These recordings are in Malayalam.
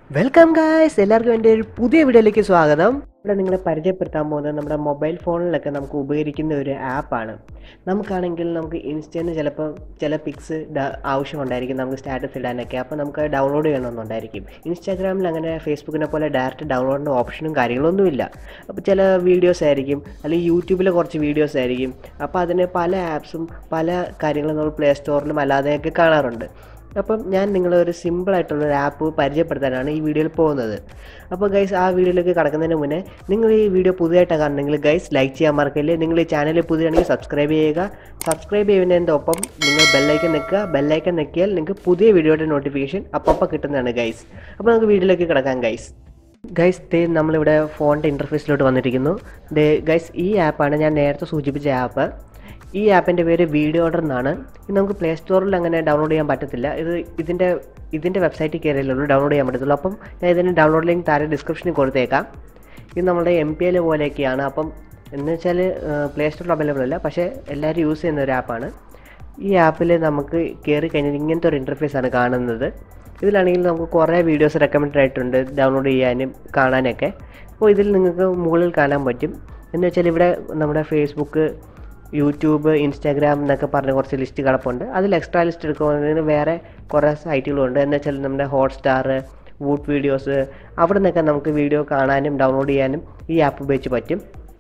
വെൽക്കം ഗായ്സ് എല്ലാവർക്കും എൻ്റെ ഒരു പുതിയ വീഡിയോയിലേക്ക് സ്വാഗതം ഇവിടെ നിങ്ങളെ പരിചയപ്പെടുത്താൻ പോകുന്നത് നമ്മുടെ മൊബൈൽ ഫോണിലൊക്കെ നമുക്ക് ഉപകരിക്കുന്ന ഒരു ആപ്പാണ് നമുക്കാണെങ്കിൽ നമുക്ക് ഇൻസ്റ്റയിൽ ചിലപ്പോൾ ചില പിക്സ് ആവശ്യമുണ്ടായിരിക്കും നമുക്ക് സ്റ്റാറ്റസ് ഇടാനൊക്കെ അപ്പോൾ നമുക്ക് ഡൗൺലോഡ് ചെയ്യണമെന്നുണ്ടായിരിക്കും ഇൻസ്റ്റാഗ്രാമിൽ അങ്ങനെ ഫേസ്ബുക്കിനെ പോലെ ഡയറക്റ്റ് ഡൗൺലോഡിൻ്റെ ഓപ്ഷനും കാര്യങ്ങളൊന്നുമില്ല അപ്പോൾ ചില വീഡിയോസ് ആയിരിക്കും അല്ലെങ്കിൽ യൂട്യൂബിലെ കുറച്ച് വീഡിയോസ് ആയിരിക്കും അപ്പോൾ അതിന് പല ആപ്സും പല കാര്യങ്ങളും നമ്മൾ പ്ലേ സ്റ്റോറിലും അല്ലാതെയൊക്കെ കാണാറുണ്ട് അപ്പം ഞാൻ നിങ്ങളെ ഒരു സിമ്പിളായിട്ടുള്ള ഒരു ആപ്പ് പരിചയപ്പെടുത്താനാണ് ഈ വീഡിയോയിൽ പോകുന്നത് അപ്പോൾ ഗൈസ് ആ വീഡിയോയിലേക്ക് കടക്കുന്നതിന് മുന്നേ നിങ്ങൾ ഈ വീഡിയോ പുതിയതായിട്ടാണ് കാണുന്നെങ്കിൽ ഗൈസ് ലൈക്ക് ചെയ്യാൻ മറക്കല്ലേ നിങ്ങൾ ഈ ചാനൽ പുതിയതാണെങ്കിൽ സബ്സ്ക്രൈബ് ചെയ്യുക സബ്സ്ക്രൈബ് ചെയ്യുന്നതിൻ്റെ ഒപ്പം നിങ്ങൾ ബെല്ലൈക്കൻ നിൽക്കുക ബെല്ലൈക്കൻ നിൽക്കിയാൽ നിങ്ങൾക്ക് പുതിയ വീഡിയോയുടെ നോട്ടിഫിക്കേഷൻ അപ്പം കിട്ടുന്നതാണ് ഗൈസ് അപ്പോൾ നമുക്ക് വീഡിയോയിലേക്ക് കിടക്കാം ഗൈസ് ഗൈസ് ദേ നമ്മളിവിടെ ഫോണിൻ്റെ ഇൻ്റർഫേസിലോട്ട് വന്നിരിക്കുന്നു ദേ ഗൈസ് ഈ ആപ്പാണ് ഞാൻ നേരത്തെ സൂചിപ്പിച്ച ആപ്പ് ഈ ആപ്പിൻ്റെ പേര് വീഡിയോ ഓർഡർ എന്നാണ് ഇത് നമുക്ക് പ്ലേ സ്റ്റോറിൽ അങ്ങനെ ഡൗൺലോഡ് ചെയ്യാൻ പറ്റത്തില്ല ഇത് ഇതിൻ്റെ ഇതിൻ്റെ വെബ്സൈറ്റിൽ കയറിയല്ലോ ഡൗൺലോഡ് ചെയ്യാൻ പറ്റത്തുള്ളൂ അപ്പം ഞാൻ ഇതിന് ഡൗൺലോഡ് ലിങ്ക് താഴെ ഡിസ്ക്രിപ്ഷനിൽ കൊടുത്തേക്കാം ഇത് നമ്മുടെ എം പി എൽ പോലെയൊക്കെയാണ് അപ്പം എന്ന് വെച്ചാൽ പ്ലേ സ്റ്റോറിൽ അവൈലബിൾ അല്ല പക്ഷേ എല്ലാവരും യൂസ് ചെയ്യുന്ന ഒരു ആപ്പാണ് ഈ ആപ്പിൽ നമുക്ക് കയറി കഴിഞ്ഞാൽ ഇങ്ങനത്തെ ഒരു ഇൻ്റർഫേസ് ആണ് കാണുന്നത് ഇതിലാണെങ്കിൽ നമുക്ക് കുറേ വീഡിയോസ് റെക്കമെൻഡ് ആയിട്ടുണ്ട് ഡൗൺലോഡ് ചെയ്യാനും കാണാനൊക്കെ അപ്പോൾ ഇതിൽ നിങ്ങൾക്ക് മുകളിൽ കാണാൻ പറ്റും എന്ന് വെച്ചാൽ ഇവിടെ നമ്മുടെ ഫേസ്ബുക്ക് യൂട്യൂബ് ഇൻസ്റ്റാഗ്രാം എന്നൊക്കെ പറഞ്ഞ കുറച്ച് ലിസ്റ്റ് കിടപ്പുണ്ട് അതിൽ എക്സ്ട്രാ ലിസ്റ്റ് എടുക്കുന്നതിന് വേറെ കുറേ സൈറ്റുകളുണ്ട് എന്ന് വെച്ചാൽ നമ്മുടെ ഹോട്ട്സ്റ്റാർ വൂട്ട് വീഡിയോസ് അവിടെ നിന്നൊക്കെ നമുക്ക് വീഡിയോ കാണാനും ഡൗൺലോഡ് ചെയ്യാനും ഈ ആപ്പ് ഉപയോഗിച്ച് പറ്റും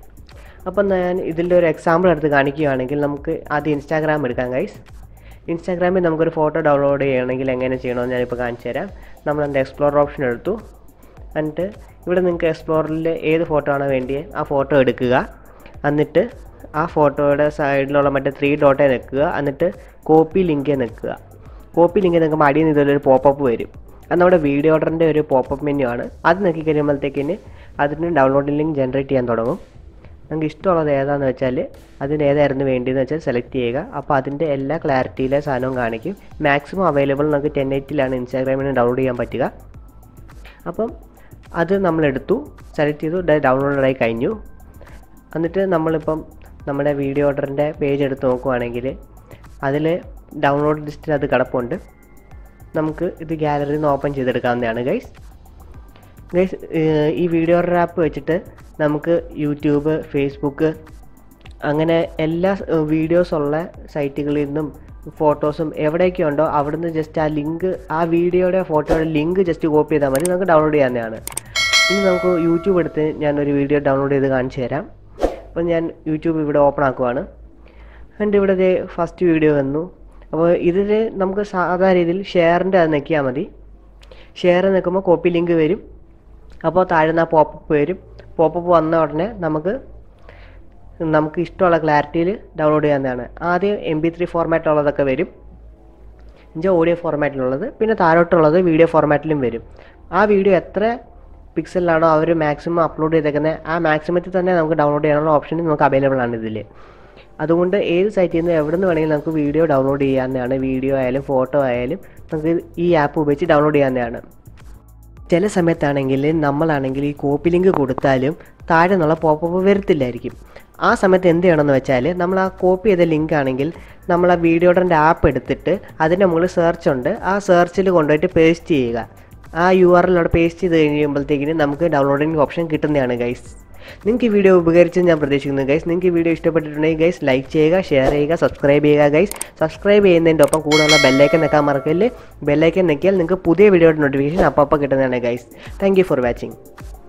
അപ്പം ഞാൻ ഇതിൻ്റെ ഒരു എക്സാമ്പിൾ എടുത്ത് കാണിക്കുകയാണെങ്കിൽ നമുക്ക് ആദ്യം ഇൻസ്റ്റാഗ്രാം എടുക്കാം ഗൈസ് ഇൻസ്റ്റാഗ്രാമിൽ നമുക്കൊരു ഫോട്ടോ ഡൗൺലോഡ് ചെയ്യണമെങ്കിൽ എങ്ങനെ ചെയ്യണമെന്ന് ഞാനിപ്പോൾ കാണിച്ചു തരാം നമ്മൾ എൻ്റെ എക്സ്പ്ലോറർ ഓപ്ഷൻ എടുത്തു എന്നിട്ട് ഇവിടെ നിങ്ങൾക്ക് എക്സ്പ്ലോറിൽ ഏത് ഫോട്ടോ ആണോ വേണ്ടിയത് ആ ഫോട്ടോ എടുക്കുക എന്നിട്ട് ആ ഫോട്ടോയുടെ സൈഡിലുള്ള മറ്റേ ത്രീ ഡോട്ടേ നിൽക്കുക എന്നിട്ട് കോപ്പി ലിങ്കേ നിൽക്കുക കോപ്പി ലിങ്ക് നിൽക്കുമ്പോൾ അടിയിൽ നിന്ന് ഇതൊരു പോപ്പപ്പ് വരും അത് നമ്മുടെ വീഡിയോ ഓർഡറിൻ്റെ ഒരു പോപ്പപ്പ് മെനു ആണ് അത് നോക്കി കഴിയുമ്പോഴത്തേക്കിന് അതിന് ഡൗൺലോഡിംഗ് ലിങ്ക് ജനറേറ്റ് ചെയ്യാൻ തുടങ്ങും നമുക്ക് ഇഷ്ടമുള്ളത് ഏതാണെന്ന് വെച്ചാൽ അതിന് ഏതായിരുന്നു വേണ്ടിയെന്ന് വെച്ചാൽ സെലക്ട് ചെയ്യുക അപ്പോൾ അതിൻ്റെ എല്ലാ ക്ലാരിറ്റിയിലെ സാധനവും കാണിക്കും മാക്സിമം അവൈലബിൾ നമുക്ക് ടെൻ എയ്റ്റിലാണ് ഇൻസ്റ്റാഗ്രാമിൽ നിന്ന് ഡൗൺലോഡ് ചെയ്യാൻ പറ്റുക അപ്പം അത് നമ്മളെടുത്തു സെലക്ട് ചെയ്തു ഡൗൺലോഡായി കഴിഞ്ഞു എന്നിട്ട് നമ്മളിപ്പം നമ്മുടെ വീഡിയോ ഓർഡറിൻ്റെ പേജ് എടുത്ത് നോക്കുവാണെങ്കിൽ അതിൽ ഡൗൺലോഡ് ലിസ്റ്റിൽ അത് കിടപ്പുണ്ട് നമുക്ക് ഇത് ഗാലറിയിൽ നിന്ന് ഓപ്പൺ ചെയ്തെടുക്കാവുന്നതാണ് ഗൈസ് ഗൈസ് ഈ വീഡിയോ ഓർഡർ ആപ്പ് വെച്ചിട്ട് നമുക്ക് യൂട്യൂബ് ഫേസ്ബുക്ക് അങ്ങനെ എല്ലാ വീഡിയോസ് ഉള്ള സൈറ്റുകളിൽ നിന്നും ഫോട്ടോസും എവിടെയൊക്കെ ഉണ്ടോ അവിടുന്ന് ജസ്റ്റ് ആ ലിങ്ക് ആ വീഡിയോയുടെ ഫോട്ടോയുടെ ലിങ്ക് ജസ്റ്റ് കോപ്പി ചെയ്താൽ മതി നമുക്ക് ഡൗൺലോഡ് ചെയ്യാവുന്നതാണ് ഇനി നമുക്ക് യൂട്യൂബ് എടുത്ത് ഞാനൊരു വീഡിയോ ഡൗൺലോഡ് ചെയ്ത് കാണിച്ചു തരാം അപ്പോൾ ഞാൻ യൂട്യൂബ് ഇവിടെ ഓപ്പൺ ആക്കുവാണ് എൻ്റെ ഇവിടെ ദേ ഫസ്റ്റ് വീഡിയോ വന്നു അപ്പോൾ ഇതിൽ നമുക്ക് സാധാ രീതിയിൽ ഷെയറിൻ്റെ അത് നിൽക്കിയാൽ മതി ഷെയർ നിൽക്കുമ്പോൾ കോപ്പി ലിങ്ക് വരും അപ്പോൾ താഴെ നിന്ന് പോപ്പപ്പ് വരും പോപ്പപ്പ് വന്ന ഉടനെ നമുക്ക് നമുക്ക് ഇഷ്ടമുള്ള ക്ലാരിറ്റിയിൽ ഡൗൺലോഡ് ചെയ്യാവുന്നതാണ് ആദ്യം എം ബി ത്രീ ഫോർമാറ്റുള്ളതൊക്കെ വരും എന്നുവെച്ചാൽ ഓഡിയോ ഫോർമാറ്റിലുള്ളത് പിന്നെ താഴോട്ടുള്ളത് വീഡിയോ ഫോർമാറ്റിലും വരും ആ വീഡിയോ എത്ര പിക്സലിലാണോ അവർ മാക്സിമം അപ്ലോഡ് ചെയ്തേക്കുന്നത് ആ മാക്സിമത്തിൽ തന്നെ നമുക്ക് ഡൗൺലോഡ് ചെയ്യാനുള്ള ഓപ്ഷൻ നമുക്ക് അവൈലബിൾ ആണ് ഇതിൽ അതുകൊണ്ട് ഏത് സൈറ്റിൽ നിന്ന് എവിടെ നിന്ന് വേണമെങ്കിലും നമുക്ക് വീഡിയോ ഡൗൺലോഡ് ചെയ്യാവുന്നതാണ് വീഡിയോ ആയാലും ഫോട്ടോ ആയാലും നമുക്ക് ഈ ആപ്പ് ഉപയോഗിച്ച് ഡൗൺലോഡ് ചെയ്യാവുന്നതാണ് ചില സമയത്താണെങ്കിൽ നമ്മളാണെങ്കിൽ ഈ കോപ്പി ലിങ്ക് കൊടുത്താലും താഴെ നിന്നുള്ള പോപ്പപ്പ് വരത്തില്ലായിരിക്കും ആ സമയത്ത് എന്ത് ചെയ്യണമെന്ന് വെച്ചാൽ നമ്മൾ ആ കോപ്പി ചെയ്ത ലിങ്ക് ആണെങ്കിൽ നമ്മൾ ആ വീഡിയോയുടെ ആപ്പ് എടുത്തിട്ട് അതിൻ്റെ മുകളിൽ സെർച്ച് ഉണ്ട് ആ സെർച്ചിൽ കൊണ്ടുപോയിട്ട് പേസ്റ്റ് ചെയ്യുക ആ യു ആർ എൽ അവിടെ പേസ്റ്റ് ചെയ്ത് കഴിയുമ്പോഴത്തേക്കിന് നമുക്ക് ഡൗൺലോഡിങ് ഓപ്ഷൻ കിട്ടുന്നതാണ് ഗൈസ് നിങ്ങൾക്ക് ഈ വീഡിയോ ഉപകരിച്ചെന്ന് ഞാൻ പ്രതീക്ഷിക്കുന്നു ഗൈസ് നിങ്ങൾക്ക് ഈ വീഡിയോ ഇഷ്ടപ്പെട്ടിട്ടുണ്ടെങ്കിൽ ഗൈസ് ലൈക്ക് ചെയ്യുക ഷെയർ ചെയ്യുക സബ്സ്ക്രൈബ് ചെയ്യുക ഗൈസ് സബ്സ്ക്രൈബ് ചെയ്യുന്നതിൻ്റെ ഒപ്പം കൂടെയുള്ള ബെല്ലൈക്കൻ നിൽക്കാൻ മറക്കല്ലേ ബെല്ലൈക്കൻ നിൽക്കിയാൽ നിങ്ങൾക്ക് പുതിയ വീഡിയോയുടെ നോട്ടിഫിക്കേഷൻ അപ്പം അപ്പം കിട്ടുന്നതാണ് ഗൈസ് താങ്ക് ഫോർ വാച്ചിങ്